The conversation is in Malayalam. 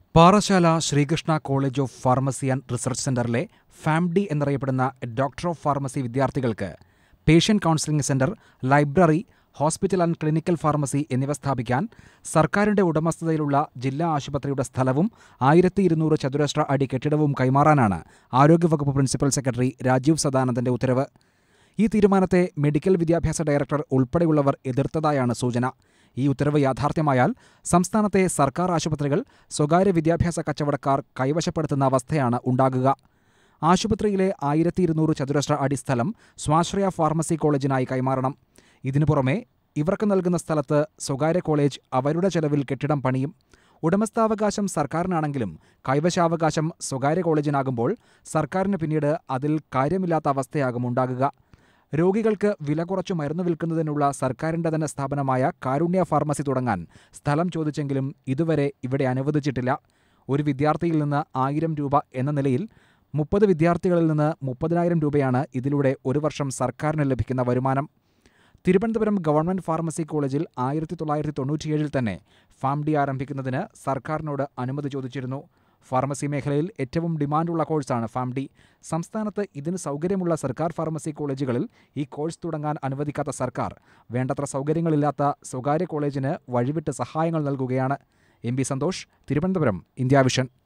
Parassala Sreekrishna college of pharmacy and research സെന്ററിലെ ഫാംഡി എന്നറിയപ്പെടുന്ന ഡോക്ടർ ഓഫ് ഫാർമസി വിദ്യാർത്ഥികൾക്ക് patient counselling centre library hospital and clinical pharmacy എന്നിവ സ്ഥാപിക്കാൻ സർക്കാരിന്റെ ഉടമസ്ഥതയിലുള്ള ജില്ലാ ആശുപത്രിയുടെ സ്ഥലവും ആയിരത്തി ഇരുന്നൂറ് ചതുരശ്ര അടി കെട്ടിടവും കൈമാറാനാണ് ആരോഗ്യവകുപ്പ് പ്രിൻസിപ്പൽ സെക്രട്ടറി രാജീവ് സദാനന്ദന്റെ ഉത്തരവ് ഈ തീരുമാനത്തെ മെഡിക്കൽ വിദ്യാഭ്യാസ ഡയറക്ടർ ഉൾപ്പെടെയുള്ളവർ എതിർത്തതായാണ് സൂചന ഈ ഉത്തരവ് യാഥാർത്ഥ്യമായാൽ സംസ്ഥാനത്തെ സർക്കാർ ആശുപത്രികൾ സ്വകാര്യ വിദ്യാഭ്യാസ കച്ചവടക്കാർ കൈവശപ്പെടുത്തുന്ന അവസ്ഥയാണ് ഉണ്ടാകുക ആശുപത്രിയിലെ ആയിരത്തി ഇരുന്നൂറ് ചതുരശ്ര അടി സ്ഥലം സ്വാശ്രയ ഫാർമസി കോളേജിനായി കൈമാറണം ഇതിനു പുറമെ ഇവർക്ക് നൽകുന്ന സ്ഥലത്ത് സ്വകാര്യ കോളേജ് അവരുടെ ചെലവിൽ കെട്ടിടം പണിയും ഉടമസ്ഥാവകാശം സർക്കാരിനാണെങ്കിലും കൈവശാവകാശം സ്വകാര്യ കോളേജിനാകുമ്പോൾ സർക്കാരിന് പിന്നീട് അതിൽ കാര്യമില്ലാത്ത അവസ്ഥയാകും ഉണ്ടാകുക രോഗികൾക്ക് വില കുറച്ചു മരുന്ന് വിൽക്കുന്നതിനുള്ള സർക്കാരിന്റെ തന്നെ സ്ഥാപനമായ കാരുണ്യ ഫാർമസി തുടങ്ങാൻ സ്ഥലം ചോദിച്ചെങ്കിലും ഇതുവരെ ഇവിടെ അനുവദിച്ചിട്ടില്ല ഒരു വിദ്യാർത്ഥിയിൽ നിന്ന് ആയിരം രൂപ എന്ന നിലയിൽ മുപ്പത് വിദ്യാർത്ഥികളിൽ നിന്ന് മുപ്പതിനായിരം രൂപയാണ് ഇതിലൂടെ ഒരു വർഷം സർക്കാരിന് ലഭിക്കുന്ന വരുമാനം തിരുവനന്തപുരം ഗവൺമെന്റ് ഫാർമസി കോളേജിൽ ആയിരത്തി തൊള്ളായിരത്തി തൊണ്ണൂറ്റിയേഴിൽ തന്നെ ഫാം ഡി ആരംഭിക്കുന്നതിന് സർക്കാരിനോട് അനുമതി ചോദിച്ചിരുന്നു ഫാർമസി മേഖലയിൽ ഏറ്റവും ഡിമാൻഡുള്ള കോഴ്സാണ് ഫാം ഡി സംസ്ഥാനത്ത് ഇതിന് സൗകര്യമുള്ള സർക്കാർ ഫാർമസി കോളേജുകളിൽ ഈ കോഴ്സ് തുടങ്ങാൻ അനുവദിക്കാത്ത സർക്കാർ വേണ്ടത്ര സൗകര്യങ്ങളില്ലാത്ത സ്വകാര്യ കോളേജിന് വഴിവിട്ട് സഹായങ്ങൾ നൽകുകയാണ് M B Santhosh Thiruvananthapuram India vision